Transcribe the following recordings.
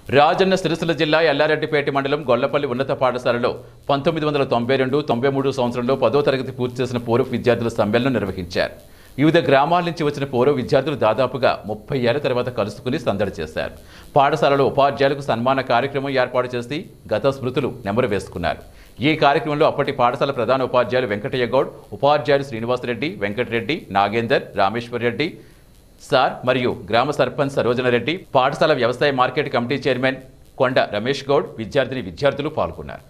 రాజన్న సిరిసిల్ల జిల్లా ఎల్లారెడ్డిపేట మండలం గొల్లపల్లి ఉన్నత పాఠశాలలో పంతొమ్మిది వందల తొంభై రెండు తొంభై మూడు సంవత్సరంలో పదో తరగతి పూర్తి చేసిన పూర్వ విద్యార్థుల సమ్మేళనం నిర్వహించారు వివిధ గ్రామాల నుంచి వచ్చిన పూర్వ విద్యార్థులు దాదాపుగా ముప్పై ఏళ్ల తర్వాత కలుసుకుని సందడి చేశారు పాఠశాలలో ఉపాధ్యాయులకు సన్మాన కార్యక్రమం ఏర్పాటు చేసి గత స్మృతులు నెమరు వేసుకున్నారు ఈ కార్యక్రమంలో అప్పటి పాఠశాల ప్రధాన ఉపాధ్యాయులు వెంకటయ్య గౌడ్ ఉపాధ్యాయులు శ్రీనివాసరెడ్డి వెంకటరెడ్డి నాగేందర్ రామేశ్వర్ రెడ్డి సార్ మరియు గ్రామ సర్పంచ్ సరోజనరెడ్డి పాఠశాల వ్యవసాయ మార్కెట్ కమిటీ చైర్మన్ కొండ రమేష్ గౌడ్ విద్యార్థిని విద్యార్థులు పాల్గొన్నారు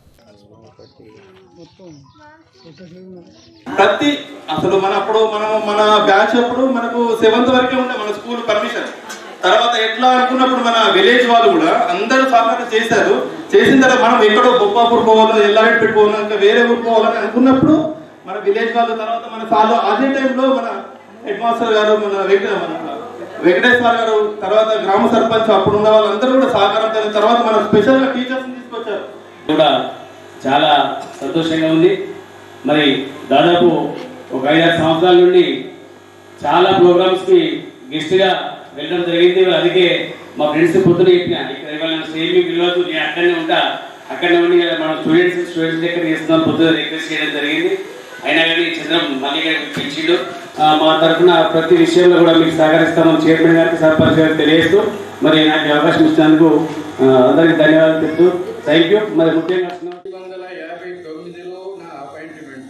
ప్రతి అసలు మన అప్పుడు మనం మన బ్యాచ్ అప్పుడు మనకు సెవెంత్ వరకే ఉండే మన స్కూల్ పర్మిషన్ తర్వాత ఎట్లా అనుకున్నప్పుడు మన విలేజ్ వాళ్ళు కూడా అందరూ సహకారం చేశారు చేసిన తర్వాత మనం ఎక్కడో బొప్పాపూర్ పోవాలో ఎల్లారెడ్డి పోవాలో ఇంకా వేరే ఊరు పోవాలని అనుకున్నప్పుడు మన విలేజ్ వాళ్ళు తర్వాత మన ఫాలో అదే టైంలో మన హెడ్ మాస్టర్ గారు మన వెంకట మన వెంకటేశ్వర గారు తర్వాత గ్రామ సర్పంచ్ అప్పుడు ఉన్న వాళ్ళందరూ కూడా సహకారం చేసిన తర్వాత మన స్పెషల్ గా టీచర్స్ తీసుకొచ్చారు కూడా చాలా సంతోషంగా ఉంది మరి దాదాపు ఒక ఐదారు సంవత్సరాల నుండి చాలా ప్రోగ్రామ్స్ కి గెస్ట్ గా వెళ్ళడం జరిగింది అందుకే మా ఫ్రెండ్స్ పొద్దున చెప్పిన ఇక్కడ ఇవాళ స్టేజ్ మీకు పిలవద్దు నేను అక్కడనే ఉంటా అక్కడనే ఉండి మన స్టూడెంట్స్ స్టూడెంట్స్ దగ్గర చేస్తున్నాం పొద్దున రిక్వెస్ట్ చేయడం జరిగింది అయినా కానీ చంద్రం మళ్ళీ పిలిచిండు ఆ, మా తరఫున ప్రతి విషయంలో కూడా మీకు సహకరిస్తామని చైర్మన్ గారికి సర్పంచ్ గారికి తెలియజేస్తూ మరి నాకు ఈ అవకాశం ఇచ్చినందుకు ఆ, అందరికీ ధన్యవాదాలు చెప్తూ థ్యాంక్ యూ మరి ముఖ్యంగా పంతొమ్మిది వందల యాభై తొమ్మిదిలో నా అపాయింట్మెంట్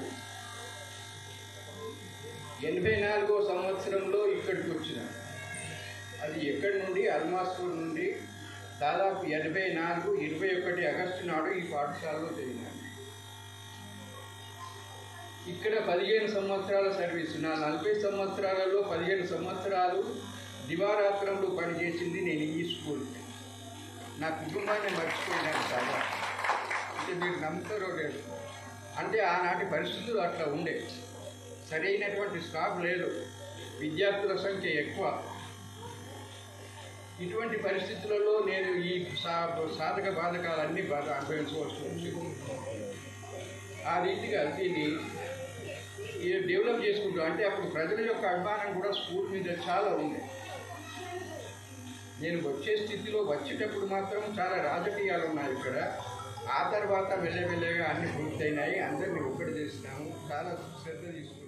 ఎనభై నాలుగో సంవత్సరంలో ఇక్కడికి వచ్చిన అది ఎక్కడి నుండి అల్మాస్పూర్ నుండి దాదాపు ఎనభై నాలుగు ఇరవై ఒకటి ఆగస్టు నాడు ఈ పాఠశాలలో జరిగినాను ఇక్కడ పదిహేను సంవత్సరాల సర్వీస్ నా నలభై సంవత్సరాలలో పదిహేను సంవత్సరాలు దివారాత్రంలో పనిచేసింది నేను ఈ స్కూల్కి నా కుటుంబాన్ని మర్చిపోయినాను చాలా అంటే మీరు నమ్ముతారో లేదు అంటే ఆనాటి పరిస్థితులు అట్లా ఉండే సరైనటువంటి స్టాఫ్ లేదు విద్యార్థుల సంఖ్య ఎక్కువ ఇటువంటి పరిస్థితులలో నేను ఈ సా సాధక బాధకాలన్నీ బాధ అనుభవించవలసి వచ్చింది ఆ రీతిగా దీన్ని ఈ డెవలప్ చేసుకుంటూ అంటే అప్పుడు ప్రజల యొక్క అభిమానం కూడా స్కూల్ మీద చాలా ఉంది నేను వచ్చే స్థితిలో వచ్చేటప్పుడు మాత్రం చాలా రాజకీయాలు ఉన్నాయి ఇక్కడ ఆ తర్వాత వెళ్ళే వెళ్ళేగా అన్ని పూర్తయినాయి అందరినీ ఒక్కటి చేసినాము చాలా శ్రద్ధ తీసుకున్నాము